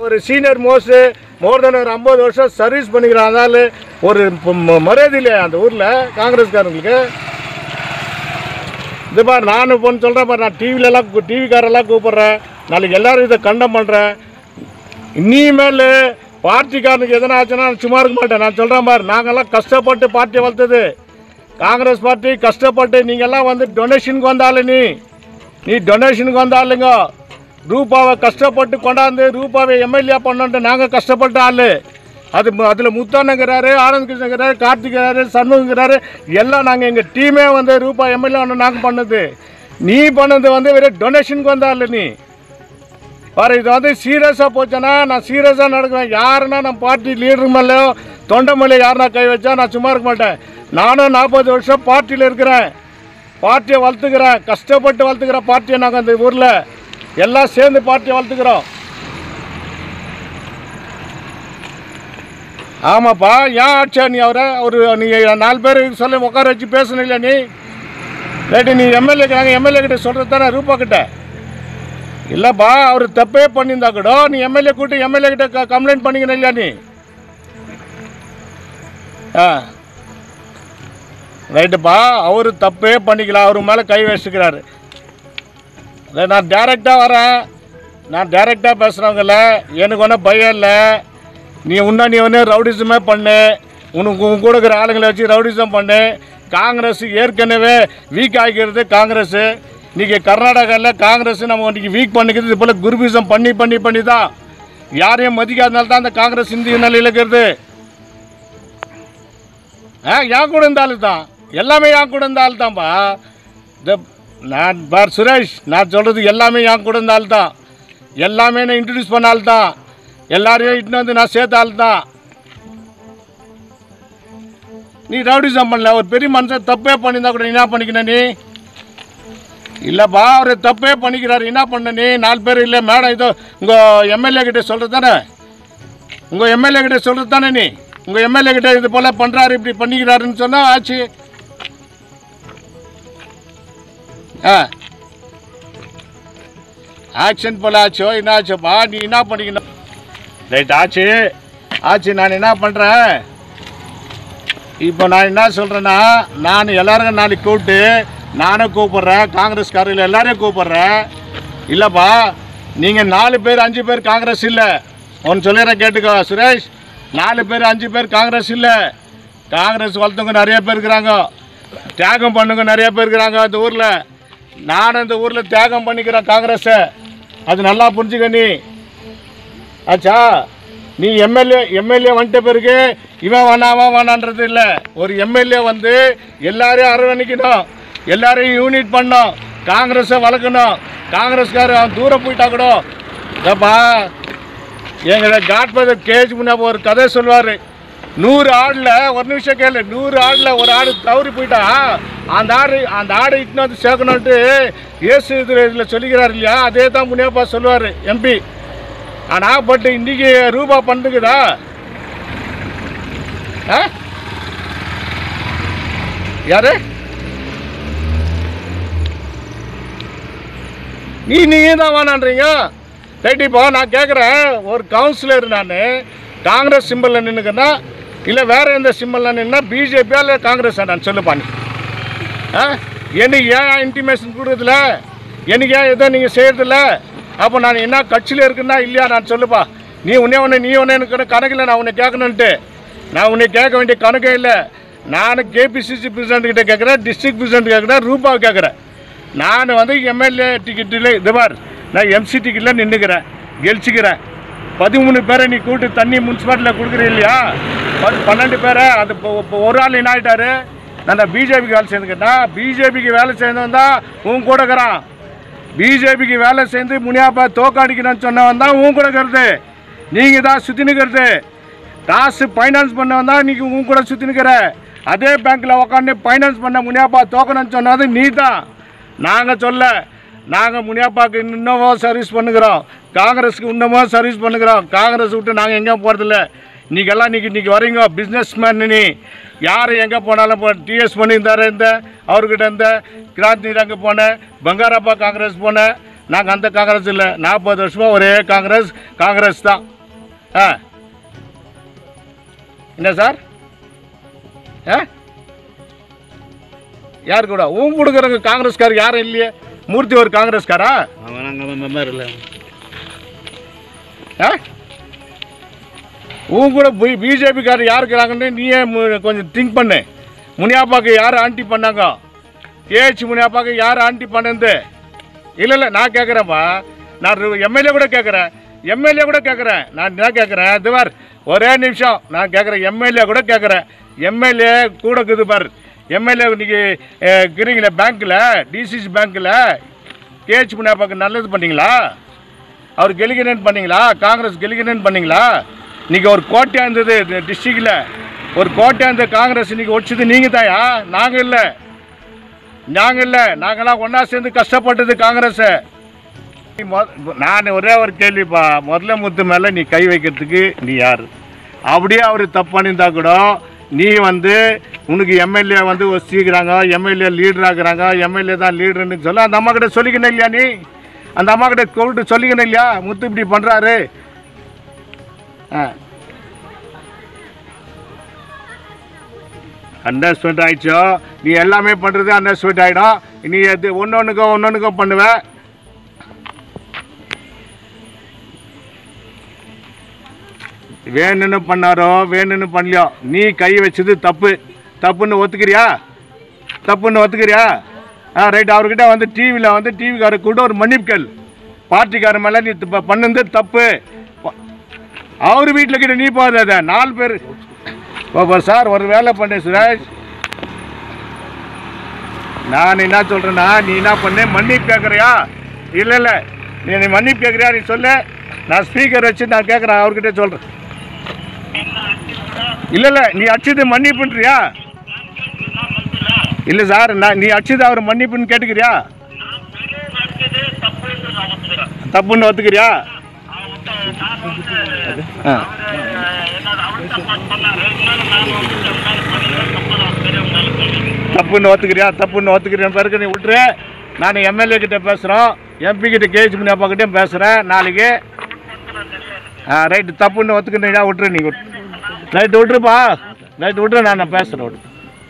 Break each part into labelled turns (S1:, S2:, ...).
S1: ஒரு senior most மோர் தென் ஒரு ஐம்பது வருஷம் சர்வீஸ் பண்ணிக்கிறான் அதனால ஒரு ப- ம- மரியாதை இல்லையா அந்த ஊரில் காங்கிரஸ்காரங்களுக்கு இது பாரு நான் இப்போ சொல்கிறேன் பாரு நான் டிவிலலாம் டிவிக்காரெல்லாம் கூப்பிட்றேன் நாளைக்கு எல்லாரும் இதை கண்டம் பண்ணுறேன் இனிமேல் பார்ட்டிக்காரனுக்கு எதனா ஆச்சுன்னா நான் சும்மா இருக்க மாட்டேன் நான் சொல்கிறேன் பாரு நாங்கெல்லாம் கஷ்டப்பட்டு பார்ட்டியை வளர்த்தது காங்கிரஸ் பார்ட்டி கஷ்டப்பட்டு நீங்கள்லாம் வந்து டொனேஷனுக்கு வந்தாலே நீ நீ டொனேஷனுக்கு வந்தாலுங்க ரூபாவை கஷ்டப்பட்டு கொண்டாந்து ரூபாவை எம்எல்ஏ பண்ணோன்ட்டு நாங்கள் கஷ்டப்பட்ட ஆள் அது அதில் முத்தானங்கிறாரு ஆனந்த் கிருஷ்ணங்கிறாரு கார்த்திக்கிறாரு சண்முகங்கிறாரு எல்லாம் நாங்கள் எங்கள் டீமே வந்து ரூபா எம்எல்ஏ ஒன்று நாங்கள் பண்ணது நீ பண்ணது வந்து வெறும் டொனேஷனுக்கு வந்தால நீ பாரு இது வந்து சீரியஸாக போச்சுன்னா நான் சீரியஸாக நடக்குவேன் யாருன்னா நம்ம பார்ட்டி லீடர் மேலேயோ தொண்டை மேலே யாருன்னா கை வச்சா நான் சும்மா இருக்க மாட்டேன் நானும் நாற்பது வருஷம் பார்ட்டியில் இருக்கிறேன் பார்ட்டியை வளர்த்துக்கிறேன் கஷ்டப்பட்டு வளர்த்துக்கிறேன் பார்ட்டியை நாங்கள் அந்த ஊரில் எல்லாம் சேர்ந்து பார்ட்டியை வளர்த்துக்கிறோம் ஆமாப்பா ஏன் ஆட்சியா நீ அவரை ஒரு நீ நாலு பேர் சொல்லி உட்கார வச்சு பேசணும் இல்லை நீ ரைட்டு நீ எம்எல்ஏ நாங்கள் எம்எல்ஏ கிட்ட சொல்கிறது தானே ரூபா கிட்ட இல்லைப்பா அவர் தப்பே பண்ணியிருந்தா கூட நீ எம்எல்ஏ கூட்டி எம்எல்ஏ கிட்ட க- கம்ப்ளைண்ட் பண்ணிக்கணும் இல்லையா நீ ஆ ரைட்டுப்பா அவர் தப்பே பண்ணிக்கலாம் அவர் மேலே கை வச்சுக்கிறாரு இல்லை நான் டேரெக்டாக வரேன் நான் டேரெக்டாக பேசுகிறவங்கள எனக்கு ஒன்றும் பயம் இல்லை நீ இன்னும் நீ ஒன்று ரவுடிசமே பண்ணு உனக்கு உன் கூட இருக்கிற ஆளுங்களை வச்சு ரவுடிசம் பண்ணு காங்கிரஸ் ஏற்கனவே வீக் ஆகிக்கிறது காங்கிரஸ் இன்றைக்கி கர்நாடகாவில் காங்கிரஸ் நம்ம இன்றைக்கி வீக் பண்ணிக்கிறது இது போல் குருபிசம் பண்ணி பண்ணி பண்ணி தான் யாரையும் மதிக்காதனால தான் அந்த காங்கிரஸ் இந்திய நிலையில் இருக்கிறது ஆ என் கூட இருந்த ஆளு தான் எல்லாமே என் கூட இருந்த ஆள் தான்ப்பா இந்த நான் பார் சுரேஷ் நான் சொல்கிறது எல்லாமே என் கூட இருந்த ஆள் தான் எல்லாமே நான் இன்ட்ரடியூஸ் பண்ண ஆள் தான் எல்லாரையும் இட்டுன்னு வந்து நான் சேர்த்த ஆள் தான் நீ ரவுடிசம் பண்ணல ஒரு பெரிய மனுஷன் தப்பே பண்ணியிருந்தா கூட நீ என்ன பண்ணிக்கணும் நீ இல்லைப்பா அவர் தப்பே பண்ணிக்கிறாரு என்ன பண்ண நீ நாலு பேர் இல்லை மேடம் இதோ உங்கள் எம்எல்ஏ கிட்ட சொல்கிறது தானே உங்கள் எம்எல்ஏ கிட்ட சொல்கிறது தானே நீ உங்கள் எம்எல்ஏ கிட்ட இது போல் பண்ணுறாரு இப்படி பண்ணிக்கிறாருன்னு சொன்னால் ஆச்சு ஆ ஆக்ஷன் போல ஆச்சோ என்ன ஆச்சோப்பா நீ என்ன பண்ணிக்கணும் ரைட் ஆச்சு ஆச்சு நான் என்ன பண்ணுறேன் இப்போ நான் என்ன சொல்கிறேன்னா நான் எல்லாரும் நாளைக்கு கூப்பிட்டு நானும் கூப்பிட்றேன் காங்கிரஸ்காரர்கள் எல்லாரையும் கூப்பிட்றேன் இல்லைப்பா நீங்கள் நாலு பேர் அஞ்சு பேர் காங்கிரஸ் இல்லை ஒன்று சொல்லிடுறேன் கேட்டுக்கோ சுரேஷ் நாலு பேர் அஞ்சு பேர் காங்கிரஸ் இல்லை காங்கிரஸ் வளர்த்தவங்க நிறைய பேர் இருக்கிறாங்க தியாகம் பண்ணுங்க நிறைய பேர் இருக்கிறாங்க அந்த ஊரில் நான் இந்த ஊரில் தியாகம் பண்ணிக்கிறேன் காங்கிரஸை அது நல்லா புரிஞ்சுக்க நீ ஆச்சா நீ எம்எல்ஏ எம்எல்ஏ வந்துட்ட பிறகு இவன் வேணாமா வேணான்றது இல்லை ஒரு எம்எல்ஏ வந்து எல்லாரையும் அரவணைக்கணும் எல்லாரையும் யூனிட் பண்ணணும் காங்கிரஸை வளர்க்கணும் காங்கிரஸ்காரர் அவன் தூரம் போயிட்டா கூட ஏப்பா எங்களை காட்ஃபாதர் கேஜ் முன்னா ஒரு கதை சொல்லுவார் நூறு ஆடில் ஒரு நிமிஷம் கேளு நூறு ஆடில் ஒரு ஆடு தவறி போயிட்டா அந்த ஆடு அந்த ஆடை இட்டுன்னு வந்து சேர்க்கணுன்ட்டு இயேசு இதில் சொல்லிக்கிறார் இல்லையா அதே தான் முனியப்பா சொல்லுவார் எம்பி ஆனால் பட் இன்னைக்கு ரூபா பண்ணுக்குதா ஆ யாரு நீ நீங்கள் தான் வேணான்றீங்க ரைட் இப்போ நான் கேட்குறேன் ஒரு கவுன்சிலர் நான் காங்கிரஸ் சிம்பிளில் நின்றுக்கன்னா இல்லை வேற எந்த சிம்பிளில் நின்னா பிஜேபியா இல்லை காங்கிரஸ் நான் சொல்லுப்பா நீ ஆ எனக்கு ஏன் இன்டிமேஷன் கொடுக்குறதில்ல எனக்கு ஏன் எதோ நீங்கள் செய்கிறதில்ல அப்போ நான் என்ன கட்சியில் இருக்குன்னா இல்லையா நான் சொல்லுப்பா நீ உன்னே ஒன்று நீ ஒன்று எனக்கு கணக்கில் நான் உன்னை கேட்கணுன்ட்டு நான் உன்னை கேட்க வேண்டிய கணக்கே இல்லை நான் கேபிசிசி பிரசிடண்ட் கிட்ட கேட்குறேன் டிஸ்ட்ரிக்ட் பிரசிடண்ட் கேட்குறேன் ரூபாவை கேட்குறேன் நான் வந்து எம்எல்ஏ டிக்கெட்டில் இது பார் நான் எம்சி டிக்கெட்டில் நின்றுக்கிறேன் கெலிச்சிக்கிறேன் பதிமூணு பேரை நீ கூட்டு தண்ணி முனிசிபாலிட்டியில் கொடுக்குற இல்லையா பத்து பன்னெண்டு பேரை அது இப்போ இப்போ ஒரு ஆள் என்ன ஆகிட்டாரு நான் பிஜேபிக்கு வேலை சேர்ந்துக்கிட்டா பிஜேபிக்கு வேலை சேர்ந்தவன் தான் உன் கூட இருக்கிறான் பிஜேபிக்கு வேலை சேர்ந்து முனியாப்பா தோக்காடிக்கணும்னு சொன்னவன் தான் உன் கூட இருக்கிறது நீங்கள் தான் சுற்றி நிற்கிறது காசு ஃபைனான்ஸ் பண்ணவன் தான் இன்னைக்கு உன் கூட சுற்றி நிற்கிற அதே பேங்க்கில் உட்காந்து ஃபைனான்ஸ் பண்ண முனியாப்பா தோக்கணும்னு சொன்னது நீ தான் நாங்கள் சொல்ல நாங்கள் முனியாப்பாக்கு இன்னமும் சர்வீஸ் பண்ணுகிறோம் காங்கிரஸுக்கு இன்னமும் சர்வீஸ் பண்ணுகிறோம் காங்கிரஸ் விட்டு நாங்கள் எங்கேயும் போகிறதில்ல நீங்கள்லாம் இன்றைக்கி இன்றைக்கி வரீங்க பிஸ்னஸ் மேன் நீ யார் எங்கே போனாலும் போ டிஎஸ் பண்ணியிருந்தாரு இந்த அவர்கிட்ட இருந்த கிராந்தி அங்கே போனேன் பங்காரப்பா காங்கிரஸ் போனேன் நாங்கள் அந்த காங்கிரஸ் இல்லை நாற்பது வருஷமாக ஒரே காங்கிரஸ் காங்கிரஸ் தான் ஆ என்ன சார் ஆ யார் கூட ஊம் கொடுக்குறவங்க காங்கிரஸ்கார் யாரும் இல்லையே மூர்த்தி ஒரு காங்கிரஸ்காரா
S2: அவன் அங்கே மெம்பர் இல்லை
S1: ஆ உன் கூட பி பிஜேபிக்காரர் யார் இருக்கிறாங்கன்னு நீயே மு- கொஞ்சம் திங்க் பண்ணு முனியாப்பாக்கு யார் ஆண்டி பண்ணாங்க ஏஹெச் முனியாப்பாக்கு யார் ஆண்டி பண்ணது இல்லை இல்லை நான் கேட்குறேன்ப்பா நான் எம்எல்ஏ கூட கேட்குறேன் எம்எல்ஏ கூட கேட்குறேன் நான் என்ன கேட்குறேன் இதுவார் ஒரே நிமிஷம் நான் கேட்குறேன் எம்எல்ஏ கூட கேட்குறேன் எம்எல்ஏ கூட இருக்குது பார் எம்எல்ஏ இன்னைக்கு இருக்கிறீங்களே பேங்க்கில் டிசிசி பேங்க்கில் கேஹெச் முனியாப்பாக்கு நல்லது பண்ணீங்களா அவர் கெலிகனன் பண்ணீங்களா காங்கிரஸ் கெலிகனன் பண்ணீங்களா இன்னைக்கு ஒரு கோட்டையாக இருந்தது டிஸ்ட்ரிக்டில் ஒரு கோட்டையாக இருந்த காங்கிரஸ் இன்னைக்கு ஒடிச்சது நீங்கள் தாயா நாங்கள் இல்லை நாங்கள் இல்லை நாங்களாம் ஒன்றா சேர்ந்து கஷ்டப்பட்டது காங்கிரஸை நான் ஒரே ஒரு கேள்விப்பா முதல்ல முத்து மேலே நீ கை வைக்கிறதுக்கு நீ யார் அப்படியே அவர் தப்பு பண்ணியிருந்தா கூட நீ வந்து உனக்கு எம்எல்ஏ வந்து வசிக்கிறாங்க எம்எல்ஏ லீடர் ஆகுறாங்க எம்எல்ஏ தான் லீடர்னு சொல்ல அந்த அம்மா கிட்ட சொல்லிக்கணும் இல்லையா நீ அந்த அம்மா கிட்ட கூப்பிட்டு சொல்லிக்கணும் இல்லையா முத்து இப்படி பண்ணுறாரு ஆ அண்டர்ஸ்டாண்ட் ஆயிடுச்சோ நீ எல்லாமே பண்ணுறது அண்டர்ஸ்டாண்ட் ஆகிடும் நீ எது ஒன்று ஒன்றுக்கோ ஒன்று ஒன்றுக்கோ பண்ணுவ வேணும்னு பண்ணாரோ வேணும்னு பண்ணலையோ நீ கை வச்சது தப்பு தப்புன்னு ஒத்துக்கிறியா தப்புன்னு ஒத்துக்கிறியா ஆ ரைட் அவர்கிட்ட வந்து டிவியில் வந்து டிவிக்கார கூட ஒரு மன்னிப்பு கேள் பார்ட்டிக்கார மேலே நீ இப்போ பண்ணது தப்பு அவர் வீட்டில் கிட்ட நீ போகாத நாலு பேர் பாப்பா சார் ஒரு வேலை பண்ணு சுரேஷ் நான் என்ன சொல்கிறேன்னா நீ என்ன பண்ணு மன்னிப்பு கேட்குறியா இல்லை இல்லை நீ நீ மன்னிப்பு கேட்குறியா நீ சொல்லு நான் ஸ்பீக்கர் வச்சு நான் கேட்குறேன் அவர்கிட்ட சொல்கிறேன் இல்லை இல்லை நீ அடிச்சது மன்னிப்புன்றியா இல்லை சார் நான் நீ அடிச்சது அவர் மன்னிப்புன்னு கேட்டுக்கிறியா தப்புன்னு ஒத்துக்கிறியா ஆ தப்புன்னு ஒத்துக்கிறியா தப்புன்னு ஒத்துக்கிறியா பிறகு நீ விட்டுரு நான் எம்எல்ஏ கிட்ட பேசுகிறோம் எம்பி கிட்ட கேஜ் பண்ணி அப்பா கிட்டயும் பேசுகிறேன் நாளைக்கு ஆ ரைட்டு தப்புன்னு ஒத்துக்கிறியா விட்டுரு நீ விட்டு ரைட்டு விட்டுருப்பா ரைட்டு விட்டுரு நான் பேசுகிறேன் விட்டு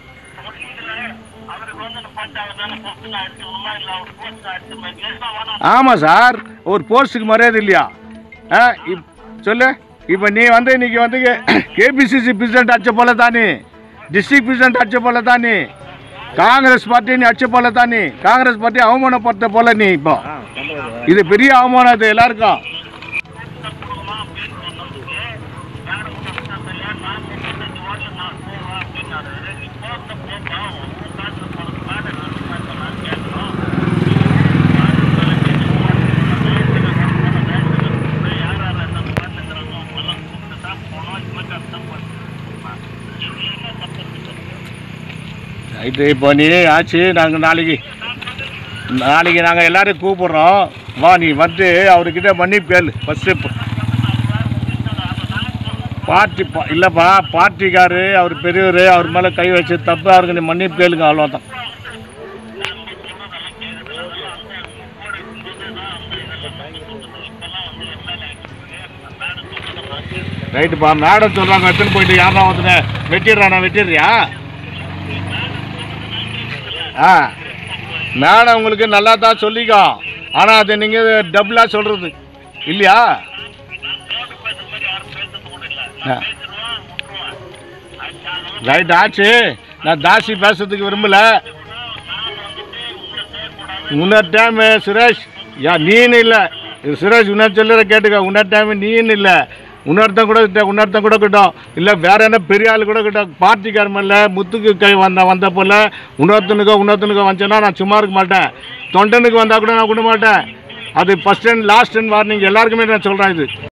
S1: ஆமாம் சார் ஒரு போஸ்ட்டுக்கு மரியாதை இல்லையா ஆ இப் சொல்லு இப்போ நீ வந்து இன்னைக்கு வந்து கேபிசிசி பிரசிடென்ட் அடிச்ச போல தானே டிஸ்ட்ரிக்ட் பிரசிடென்ட் அடிச்ச போல தானே காங்கிரஸ் பார்ட்டி நீ அடிச்ச போல தானே காங்கிரஸ் பார்ட்டி அவமானப்படுத்த போல நீ இப்போ இது பெரிய அவமானம் இது எல்லாருக்கும் ரைட்டு இப்போ நீ ஆச்சு நாங்கள் நாளைக்கு நாளைக்கு நாங்கள் எல்லாரையும் கூப்பிட்றோம் வா நீ வந்து அவர்கிட்ட மன்னிப்பு கேளு ஃபஸ்ட்டு பார்ட்டி பா- இல்லைப்பா பார்ட்டிக்காரு அவர் பெரியவர் அவர் மேலே கை வச்சு தப்பு அவருக்கு நீ மன்னிப்பு கேளுங்க அவ்வளோதான் ரைட்டுப்பா மேடம் சொல்கிறாங்க எடுத்துன்னு போயிட்டு யாரா ஒருத்தனை வெட்டிடுறானா வெட்டிடுறியா ஆ மேடம் உங்களுக்கு நல்லா தான் சொல்லிக்கோ ஆனால் அது நீங்கள் டபுளாக சொல்கிறது இல்லையா ஆ. ரைட் ஆச்சு நான் தாசி பேசுறதுக்கு விரும்பல இன்னொரு டைம் சுரேஷ் யா நீன்னு இல்லை இது சுரேஷ் இன்னொரு சொல்லுற கேட்டுக்க இன்னொரு டைம் நீன்னு இல்லை இன்னொருத்தன் கூட கிட்ட இன்னொருத்தன் கூட கிட்டோம் இல்லை வேற என்ன பெரிய ஆள் கூட கிட்டோம் பார்ட்டிக்காரமில்ல முத்துக்கு கை வந்த வந்த போல இன்னொருத்தனுக்கோ இன்னொருத்தனுக்கோ வந்துச்சுன்னா நான் சும்மா இருக்க மாட்டேன் தொண்டனுக்கு வந்தால் கூட நான் விட மாட்டேன் அது first and last and warning எல்லாருக்குமே நான் சொல்கிறேன் இது